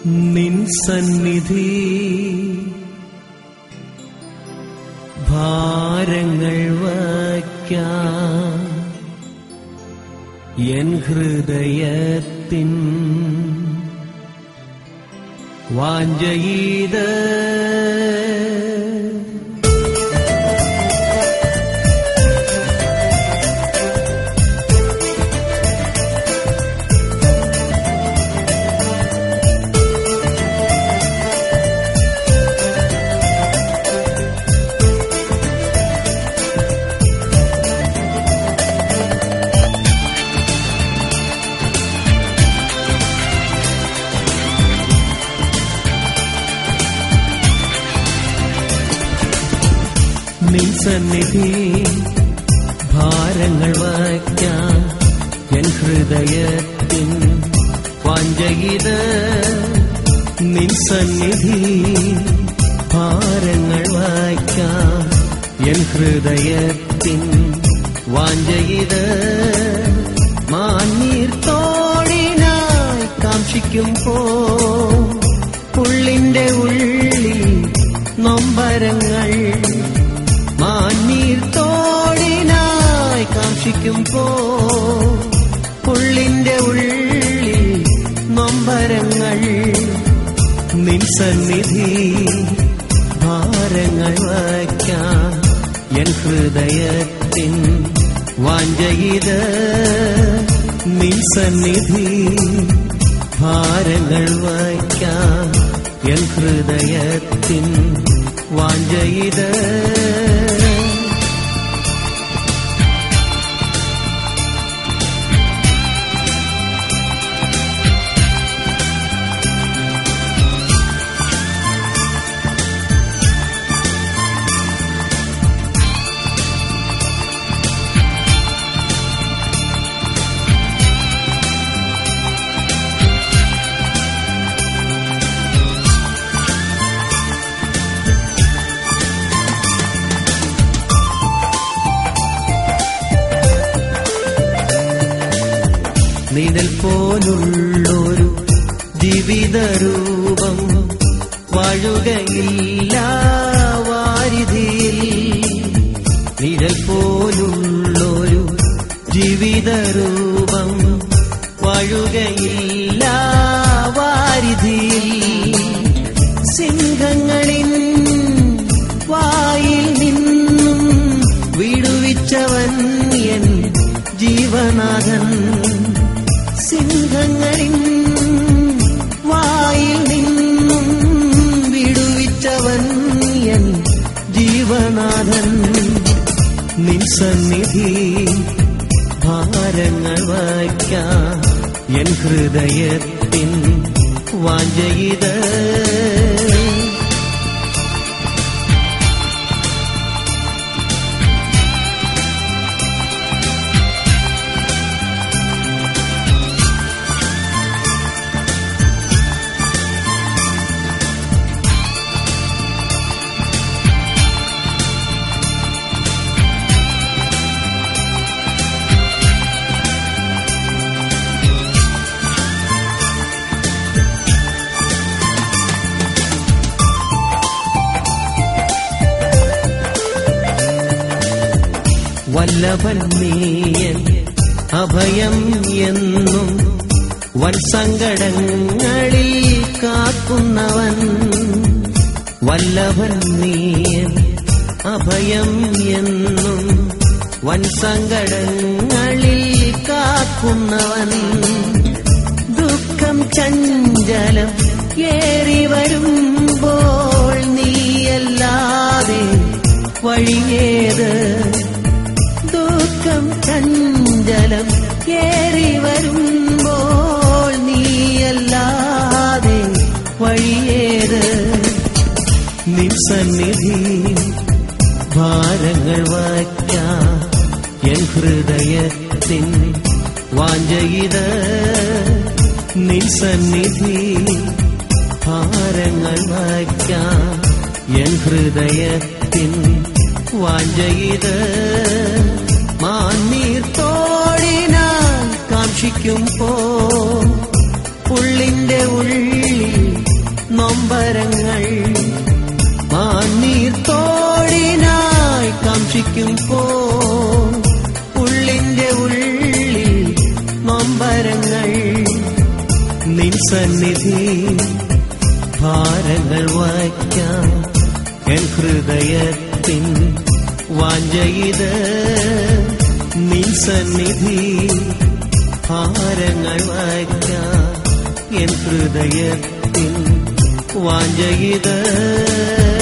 നിൻ സന്നിധി ഭാരങ്ങൾ വയ്ക്കാം എൻ ഹൃദയത്തിൻ വാഞ്ചയിത് നിൻ സന്നിധി ഭാരങ്ങൾ വയ്ക്കാം എൻ ഹൃദയത്തിൻ വാഞ്ചയിത് നിൻ സന്നിധി ഭാരങ്ങൾ വയ്ക്കാം എൻ ഹൃദയത്തിൻ വാഞ്ചയിത് മാനീർ തോടിനായി കാക്ഷിക്കുമ്പോ ഉള്ളിന്റെ ഉള്ളിൽ നൊമ്പരങ്ങൾ മാനീർ തോടിനായി കാക്ഷിക്കുമ്പോ ഉള്ളിന്റെ ഉള്ളിൽ നൊമ്പരങ്ങൾ നിൻ സന്നിധി ഭാരങ്ങൾ വയ്ക്കാം എൻ ഹൃദയത്തിൻ വാഞ്ചയിത് നിൻ സന്നിധി ഭാരങ്ങൾ വയ്ക്കാം എൻ ഹൃദയത്തിൻ വാഞ്ചയിത് നിഴൽ പോലുള്ളൊരു ജീവിതരൂപം വാഴുകയില്ല വാരിധിയിൽ നിഴൽ പോലുള്ളൊരു ജീവിതരൂപം വാഴുകയില്ല വാരിധിയിൽ സിംഹങ്ങളിൻ വായിൽ നിന്നും വിടുവിച്ചവൻ എൻ ജീവനാഥൻ സിംഹങ്ങളിൻ വായിൽ നിന്നും വിടുവിച്ചവൻ എൻ ജീവനാഥൻ നിൻ സന്നിധി ഭാരങ്ങൾ വയ്ക്കാം എൻ ഹൃദയത്തിൻ വാഞ്ചയിത് വല്ലഭൻ നീയൻ അഭയം എന്നും വൻ സങ്കടങ്ങളിൽ കാക്കുന്നവൻ വല്ലഭൻ നീയൻ അഭയം എന്നും വൻ സങ്കടങ്ങളിൽ കാക്കുന്നവൻ ദുഃഖം ചഞ്ചലം ഏറി വരുമ്പോൾ നീയല്ലാതെ വഴിയേത് ദുഃഖം ചഞ്ചലം ഏറി വരുമ്പോൾ നീയല്ലാതെ വഴിയേത് നിൻ സന്നിധി ഭാരങ്ങൾ വയ്ക്കാം എൻ ഹൃദയത്തിൻ വാഞ്ചയിത് നിൻ സന്നിധി ഭാരങ്ങൾ വയ്ക്കാം എൻ ഹൃദയത്തിൻ വാഞ്ചയിത് മാന്നീർ തോടിനാൽ കാക്ഷിക്കുമ്പോ ഉള്ളിന്റെ ഉള്ളിൽ നൊമ്പരങ്ങൾ മാന്നീർ തോടിനായി കാക്ഷിക്കുമ്പോ ഉള്ളിന്റെ ഉള്ളിൽ നൊമ്പരങ്ങൾ നിൻ സന്നിധി ഭാരങ്ങൾ വായിക്കാം എൻ ഹൃദയത്തിൻ വാഞ്ചയിത് നിൻ സന്നിധി ഭാരങ്ങൾ വായിക്കാം എൻ ഹൃദയത്തിൻ വാഞ്ചയിത്